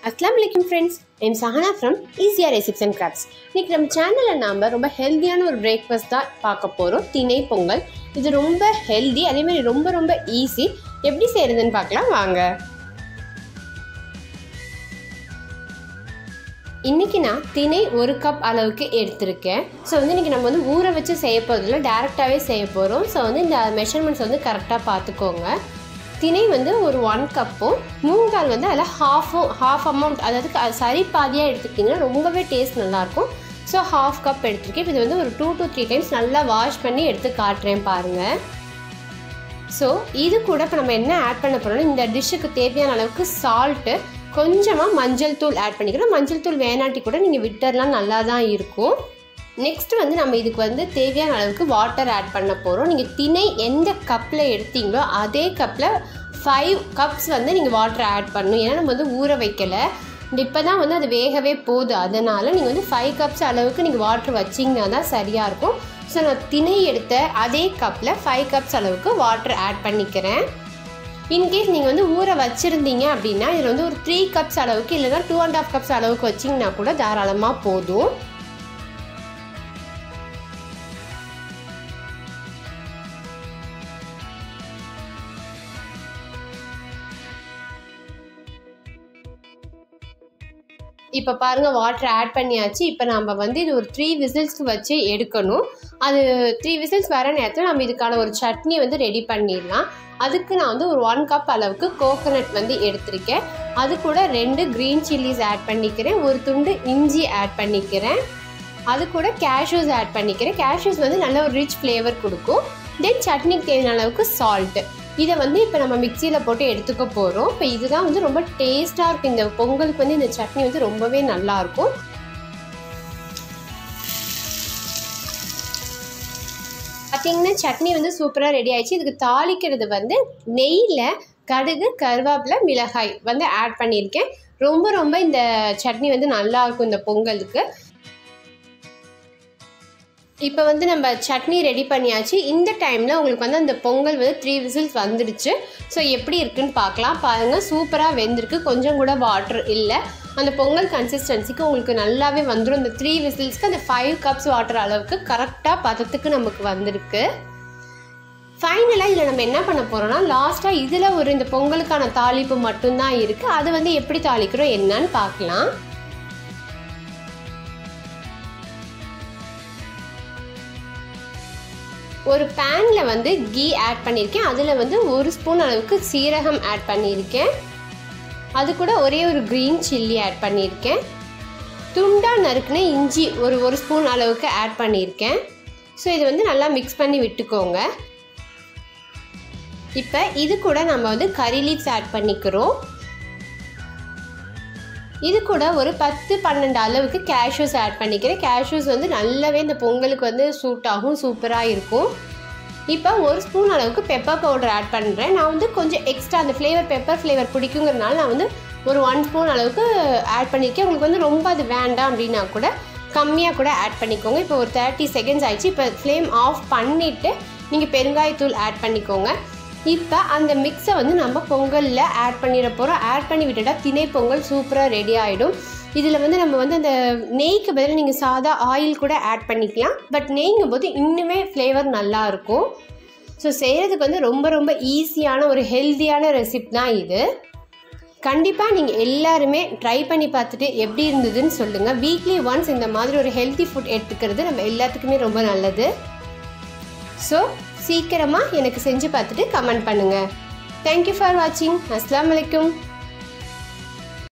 அஸ்லாம் வலைக்கம் friends I'm Sahana from easy recipes and crafts இன்னைக்கு நம்ம சேனலில் நாம் ரொம்ப ஹெல்த்தியான ஒரு பிரேக்ஃபாஸ்ட் தான் பார்க்க போகிறோம் திணை பொங்கல் இது ரொம்ப ஹெல்தி அதே மாதிரி ரொம்ப ரொம்ப ஈஸி எப்படி செய்கிறதுன்னு பார்க்கலாம் வாங்க இன்றைக்கி நான் திணை ஒரு கப் அளவுக்கு எடுத்திருக்கேன் ஸோ வந்து இன்றைக்கி நம்ம வந்து ஊற வச்சு செய்ய போகிறதில்ல டேரெக்டாகவே செய்ய போகிறோம் ஸோ வந்து இந்த மெஷர்மெண்ட்ஸ் வந்து கரெக்டாக பார்த்துக்கோங்க திணை வந்து ஒரு ஒன் கப்பும் மூங்கால் வந்து அதில் ஹாஃபும் ஹாஃப் அமௌண்ட் அதாவது க- சரி பாதியாக எடுத்துக்கிட்டிங்கன்னா ரொம்பவே டேஸ்ட் நல்லாயிருக்கும் ஸோ ஹாஃப் கப் எடுத்திருக்கேன் இப்போ இது வந்து ஒரு டூ to த்ரீ டைம்ஸ் நல்லா வாஷ் பண்ணி எடுத்து காட்டுறேன் பாருங்கள் ஸோ இது கூட இப்போ நம்ம என்ன ஆட் பண்ண போகிறோம்னா இந்த டிஷ்ஷுக்கு தேவையான அளவுக்கு சால்ட்டு கொஞ்சமாக மஞ்சள் தூள் ஆட் பண்ணிக்கிறோம் மஞ்சள் தூள் வேணாட்டி கூட நீங்கள் விட்டர்லாம் நல்லா தான் இருக்கும் நெக்ஸ்ட் வந்து நம்ம இதுக்கு வந்து தேவையான அளவுக்கு வாட்டர் ஆட் பண்ண போகிறோம் நீங்கள் திணை எந்த கப்பில் எடுத்தீங்களோ அதே கப்பில் ஃபைவ் கப்ஸ் வந்து நீங்கள் வாட்டர் ஆட் பண்ணணும் ஏன்னா நம்ம வந்து ஊற வைக்கலை இப்போ தான் வந்து அது வேகவே போகுது அதனால் நீங்கள் வந்து ஃபைவ் கப்ஸ் அளவுக்கு நீங்கள் வாட்டர் வச்சிங்கன்னா தான் சரியாக இருக்கும் ஸோ நான் திணை எடுத்த அதே கப்பில் ஃபைவ் கப்ஸ் அளவுக்கு வாட்டர் ஆட் பண்ணிக்கிறேன் இன்கேஸ் நீங்கள் வந்து ஊற வச்சுருந்தீங்க அப்படின்னா இதில் வந்து ஒரு த்ரீ கப்ஸ் அளவுக்கு இல்லைன்னா டூ அண்ட் ஆஃப் கப்ஸ் அளவுக்கு வச்சிங்கன்னா கூட தாராளமாக போதும் இப்போ பாருங்கள் வாட்டர் ஆட் பண்ணியாச்சு இப்போ நம்ம வந்து இது ஒரு த்ரீ விசில்ஸ்க்கு வச்சு எடுக்கணும் அது த்ரீ விசில்ஸ் வர நேரத்தில் நம்ம இதுக்கான ஒரு சட்னி வந்து ரெடி பண்ணிடலாம் அதுக்கு நான் வந்து ஒரு ஒன் கப் அளவுக்கு கோகோனட் வந்து எடுத்திருக்கேன் அது கூட ரெண்டு க்ரீன் சில்லிஸ் ஆட் பண்ணிக்கிறேன் ஒரு துண்டு இஞ்சி ஆட் பண்ணிக்கிறேன் அது கூட கேஷ்யூஸ் ஆட் பண்ணிக்கிறேன் கேஷ்யூஸ் வந்து நல்ல ஒரு ரிச் ஃப்ளேவர் கொடுக்கும் தென் சட்னிக்கு தேவையான அளவுக்கு சால்ட்டு இதை வந்து இப்போ நம்ம மிக்சியில் போட்டு எடுத்துக்க போகிறோம் இப்போ இதுதான் வந்து ரொம்ப டேஸ்ட்டாக இருக்கும் இந்த பொங்கலுக்கு வந்து இந்த சட்னி வந்து ரொம்பவே நல்லா இருக்கும் பார்த்தீங்கன்னா சட்னி வந்து சூப்பராக ரெடி ஆயிடுச்சு இதுக்கு தாளிக்கிறது வந்து நெய்யில் கடுகு கருவேப்பிலை மிளகாய் வந்து ஆட் பண்ணியிருக்கேன் ரொம்ப ரொம்ப இந்த சட்னி வந்து நல்லா இருக்கும் இந்த பொங்கலுக்கு இப்போ வந்து நம்ம சட்னி ரெடி பண்ணியாச்சு இந்த டைமில் உங்களுக்கு வந்து அந்த பொங்கல் வந்து த்ரீ விசில்ஸ் வந்துடுச்சு ஸோ எப்படி இருக்குன்னு பார்க்கலாம் பாருங்கள் சூப்பராக வெந்திருக்கு கொஞ்சம் கூட வாட்டர் இல்லை அந்த பொங்கல் கன்சிஸ்டன்சிக்கு உங்களுக்கு நல்லாவே வந்துடும் இந்த த்ரீ விசில்ஸ்க்கு அந்த ஃபைவ் கப்ஸ் வாட்டர் அளவுக்கு கரெக்டாக பதத்துக்கு நமக்கு வந்திருக்கு ஃபைனலாக இதில் நம்ம என்ன பண்ண போகிறோம்னா லாஸ்ட்டாக இதில் ஒரு இந்த பொங்கலுக்கான தாளிப்பு மட்டும்தான் இருக்குது அது வந்து எப்படி தாளிக்கிறோம் என்னன்னு பார்க்கலாம் ஒரு பேனில் வந்து கீ ஆட் பண்ணியிருக்கேன் அதில் வந்து ஒரு ஸ்பூன் அளவுக்கு சீரகம் ஆட் பண்ணியிருக்கேன் அது கூட ஒரே ஒரு க்ரீன் சில்லி ஆட் பண்ணியிருக்கேன் துண்டாக நறுக்குன இஞ்சி ஒரு ஒரு ஸ்பூன் அளவுக்கு ஆட் பண்ணியிருக்கேன் ஸோ இது வந்து நல்லா மிக்ஸ் பண்ணி விட்டுக்கோங்க இப்போ இது கூட நம்ம வந்து கறி லீவ்ஸ் ஆட் பண்ணிக்கிறோம் இது கூட ஒரு பத்து பன்னெண்டு அளவுக்கு கேஷ்யூஸ் ஆட் பண்ணிக்கிறேன் கேஷ்யூஸ் வந்து நல்லாவே இந்த பொங்கலுக்கு வந்து சூட் ஆகும் சூப்பராக இருக்கும் இப்போ ஒரு ஸ்பூன் அளவுக்கு பெப்பர் பவுடர் ஆட் பண்ணுறேன் நான் வந்து கொஞ்சம் எக்ஸ்ட்ரா அந்த ஃப்ளேவர் பெப்பர் ஃப்ளேவர் பிடிக்குங்கிறனால நான் வந்து ஒரு ஒன் ஸ்பூன் அளவுக்கு ஆட் பண்ணியிருக்கேன் உங்களுக்கு வந்து ரொம்ப அது வேண்டாம் அப்படின்னா கூட கம்மியாக கூட ஆட் பண்ணிக்கோங்க இப்போ ஒரு தேர்ட்டி செகண்ட்ஸ் ஆயிடுச்சு இப்போ ஃப்ளேம் ஆஃப் பண்ணிவிட்டு நீங்கள் பெருங்காயத்தூள் ஆட் பண்ணிக்கோங்க இப்போ அந்த மிக்ஸை வந்து நம்ம பொங்கலில் ஆட் பண்ணிட போகிறோம் ஆட் பண்ணி விட்டுட்டா திணை பொங்கல் சூப்பராக ரெடி ஆகிடும் இதில் வந்து நம்ம வந்து அந்த நெய்க்கு பதில் நீங்கள் சாதா ஆயில் கூட ஆட் பண்ணிக்கலாம் பட் நெய்ங்கும் போது இன்னுமே ஃப்ளேவர் நல்லாயிருக்கும் ஸோ செய்கிறதுக்கு வந்து ரொம்ப ரொம்ப ஈஸியான ஒரு ஹெல்த்தியான ரெசிபி தான் இது கண்டிப்பாக நீங்கள் எல்லாருமே ட்ரை பண்ணி பார்த்துட்டு எப்படி இருந்ததுன்னு சொல்லுங்கள் வீக்லி ஒன்ஸ் இந்த மாதிரி ஒரு ஹெல்த்தி ஃபுட் எடுத்துக்கிறது நம்ம எல்லாத்துக்குமே ரொம்ப நல்லது ஸோ சீக்கிரமாக எனக்கு செஞ்சு பார்த்துட்டு கமெண்ட் பண்ணுங்கள் தேங்க்யூ ஃபார் வாட்சிங் அஸ்லாம் வலைக்கும்